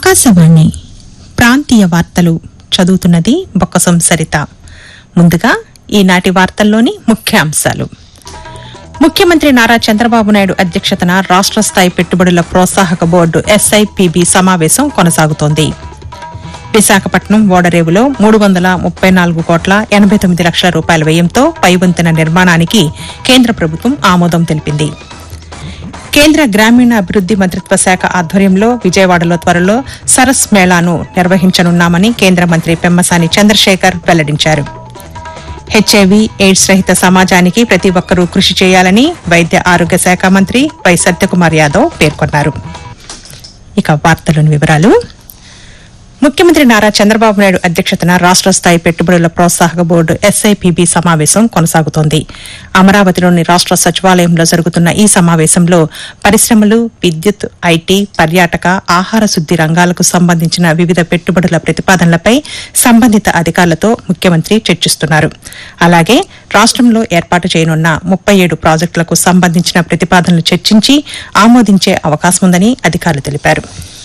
ఆకాశవాణి ప్రాంతీయ వార్తలు చదువుతున్నది బొక్కసం సరిత ముందుగా ఈనాటి వార్తల్లోని ముఖ్యాంశాలు ముఖ్యమంత్రి నారా చంద్రబాబు నాయుడు అధ్యక్షతన రాష్ట్ర స్థాయి పెట్టుబడుల ప్రోత్సాహక బోర్డు ఎస్ఐపిబి సమావేశం కొనసాగుతోంది విశాఖపట్నం ఓడరేవులో మూడు వందల ముప్పై నాలుగు కోట్ల ఎనబై తొమ్మిది లక్షల రూపాయల వ్యయంతో పైవంతెన నిర్మాణానికి కేంద్ర ప్రభుత్వం ఆమోదం తెలిపింది కేంద్ర గ్రామీణ అభివృద్ది మంత్రిత్వ శాఖ ఆధ్వర్యంలో విజయవాడలో త్వరలో సరస్ మేళాను నిర్వహించనున్నామని కేంద్ర మంత్రి పెమ్మసాని చంద్రశేఖర్ వెల్లడించారు హెచ్ఐవి ఎయిడ్స్ రహిత సమాజానికి ప్రతి ఒక్కరూ కృషి చేయాలని వైద్య ఆరోగ్య శాఖ మంత్రి వై సత్యకుమార్ యాదవ్ పేర్కొన్నారు ఇక వార్తలోని వివరాలు ముఖ్యమంత్రి నారా చంద్రబాబు నాయుడు అధ్యక్షతన రాష్ట్ర స్థాయి పెట్టుబడుల ప్రోత్సాహక బోర్డు ఎస్ఐపిబి సమావేశం కొనసాగుతోంది అమరావతిలోని రాష్ట్ర సచివాలయంలో జరుగుతున్న ఈ సమావేశంలో పరిశ్రమలు విద్యుత్ ఐటీ పర్యాటక ఆహార శుద్ది రంగాలకు సంబంధించిన వివిధ పెట్టుబడుల ప్రతిపాదనలపై సంబంధిత అధికారులతో ముఖ్యమంత్రి చర్చిస్తున్నారు అలాగే రాష్ట్రంలో ఏర్పాటు చేయనున్న ముప్పై ఏడు ప్రాజెక్టులకు సంబంధించిన ప్రతిపాదనలు చర్చించి ఆమోదించే అవకాశముందని అధికారులు తెలిపారు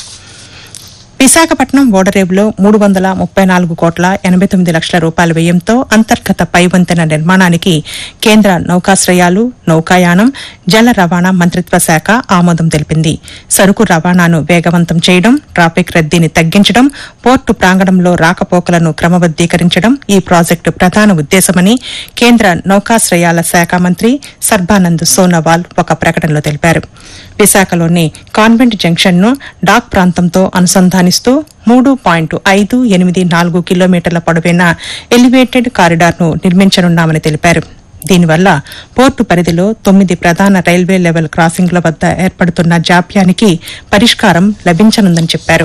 విశాఖపట్నం ఓడరేవులో మూడు వందల ముప్పై నాలుగు కోట్ల ఎనబై తొమ్మిది లక్షల రూపాయల వ్యయంతో అంతర్గత పైవంతెన నిర్మాణానికి కేంద్ర నౌకాశ్రయాలు నౌకాయానం జల రవాణా మంత్రిత్వ శాఖ ఆమోదం తెలిపింది సరుకు రవాణాను వేగవంతం చేయడం ట్రాఫిక్ రద్దీని తగ్గించడం పోర్టు ప్రాంగణంలో రాకపోకలను క్రమబద్దీకరించడం ఈ ప్రాజెక్టు ప్రధాన ఉద్దేశమని కేంద్ర నౌకాశ్రయాల శాఖ మంత్రి సర్బానంద్ సోనోవాల్ ఒక ప్రకటనలో తెలిపారు విశాఖలోని కాన్వెంట్ జంక్షన్ ను డాక్ ప్రాంతంతో అనుసంధానిస్తూ మూడు పాయింట్ ఐదు ఎనిమిది నాలుగు కిలోమీటర్ల పొడవైన ఎలివేటెడ్ కారిడార్ ను నిర్మించనున్నామని తెలిపారు దీనివల్ల పోర్టు పరిధిలో తొమ్మిది ప్రధాన రైల్వే లెవెల్ క్రాసింగ్ల వద్ద ఏర్పడుతున్న జాప్యానికి పరిష్కారం లభించనుందని చెప్పారు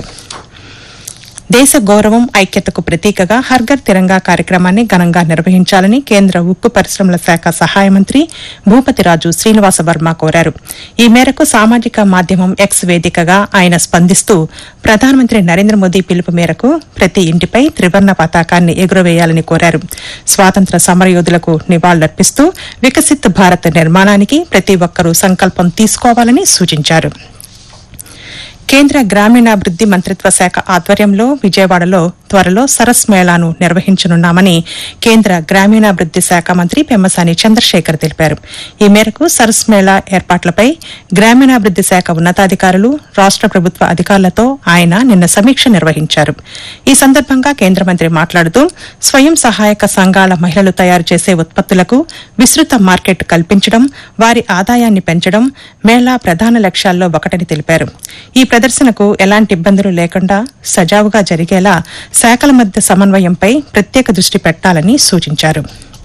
దేశ గౌరవం ఐక్యతకు ప్రతీకగా హర్ఘర్ తిరంగా కార్యక్రమాన్ని ఘనంగా నిర్వహించాలని కేంద్ర ఉక్కు పరిశ్రమల శాఖ సహాయ మంత్రి భూపతిరాజు శ్రీనివాస వర్మ కోరారు ఈ మేరకు సామాజిక మాధ్యమం ఎక్స్ వేదికగా ఆయన స్పందిస్తూ ప్రధానమంత్రి నరేంద్ర మోదీ పిలుపు మేరకు ప్రతి ఇంటిపై త్రివర్ణ పతాకాన్ని ఎగురవేయాలని కోరారు స్వాతంత్ర సమరయోధులకు నివాళులర్పిస్తూ వికసిత్ భారత్ నిర్మాణానికి ప్రతి ఒక్కరూ సంకల్పం తీసుకోవాలని సూచించారు కేంద్ర గ్రామీణాభివృద్ది మంత్రిత్వ శాఖ ఆధ్వర్యంలో విజయవాడలో త్వరలో సరస్ మేళాను నిర్వహించనున్నామని కేంద్ర గ్రామీణాభివృద్ది శాఖ మంత్రి పెమ్మసాని చంద్రశేఖర్ తెలిపారు ఈ మేరకు సరస్ మేళా ఏర్పాట్లపై గ్రామీణాభివృద్ది శాఖ ఉన్నతాధికారులు రాష్ట ప్రభుత్వ అధికారులతో ఆయన నిన్న సమీక్ష నిర్వహించారు ఈ సందర్భంగా కేంద్ర మంత్రి మాట్లాడుతూ స్వయం సహాయక సంఘాల మహిళలు తయారు చేసే ఉత్పత్తులకు విస్తృత మార్కెట్ కల్పించడం వారి ఆదాయాన్ని పెంచడం మేళా ప్రధాన లక్ష్యాల్లో ఒకటని తెలిపారు ఈ ప్రదర్శనకు ఎలాంటి ఇబ్బందులు లేకుండా సజావుగా జరిగేలా శాఖల మధ్య సమన్వయంపై ప్రత్యేక దృష్టి పెట్టాలని సూచించారు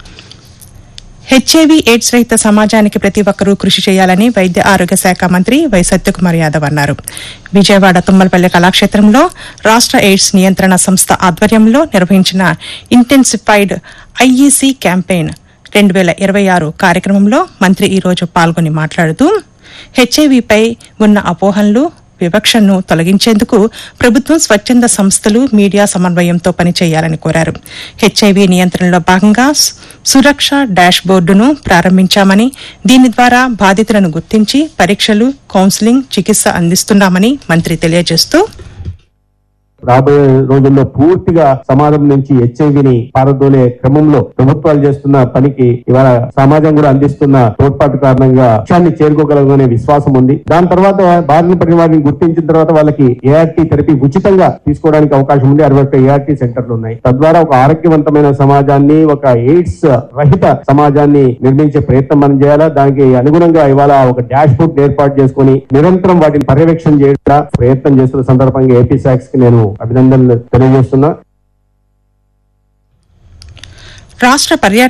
హెచ్ఐవి ఎయిడ్స్ రహిత సమాజానికి ప్రతి ఒక్కరూ కృషి చేయాలని వైద్య ఆరోగ్య శాఖ మంత్రి వై సత్యకుమార్ యాదవ్ అన్నారు విజయవాడ తుమ్మలపల్లి కళాక్షేత్రంలో రాష్ట ఎయిడ్స్ నియంత్రణ సంస్థ ఆధ్వర్యంలో నిర్వహించిన ఇంటెన్సిఫైడ్ ఐఈసీ క్యాంపెయిన్ రెండు వేల ఇరవై ఆరు కార్యక్రమంలో మంత్రి ఈ రోజు పాల్గొని మాట్లాడుతూ హెచ్ఐవిపై ఉన్న అపోహలను వివక్షను తొలగించేందుకు ప్రభుత్వం స్వచ్ఛంద సంస్థలు మీడియా సమన్వయంతో పనిచేయాలని కోరారు హెచ్ఐవి నియంత్రణలో భాగంగా సు- సురక్ష డాష్ బోర్డును ప్రారంభించామని దీని ద్వారా బాధితులను గుర్తించి పరీక్షలు కౌన్సిలింగ్ చికిత్స అందిస్తున్నామని మంత్రి తెలియజేస్తూ రాబోయే రోజుల్లో పూర్తిగా సమాజం నుంచి హెచ్ఐవిని పారదోలే క్రమంలో ప్రభుత్వాలు చేస్తున్న పనికి ఇవాళ సమాజం కూడా అందిస్తున్న తోడ్పాటు కారణంగా లక్ష్యాన్ని చేరుకోగలమనే విశ్వాసం ఉంది దాని తర్వాత బారిన పడిన వారిని గుర్తించిన తర్వాత వాళ్ళకి ఏఆర్టీ థెరపీ ఉచితంగా తీసుకోవడానికి అవకాశం ఉంది అరవై ఒక్క ఏఆర్టీ సెంటర్లు ఉన్నాయి తద్వారా ఒక ఆరోగ్యవంతమైన సమాజాన్ని ఒక ఎయిడ్స్ రహిత సమాజాన్ని నిర్మించే ప్రయత్నం మనం చేయాలా దానికి అనుగుణంగా ఇవాళ ఒక డాష్ బోర్డ్ ఏర్పాటు చేసుకుని నిరంతరం వాటిని పర్యవేక్షణ చేయడం ప్రయత్నం చేస్తున్న సందర్భంగా ఏపీ శాక్స్ కి నేను అభినందనలు తెలియజేస్తున్నా రాష్ట్ర పర్యాటక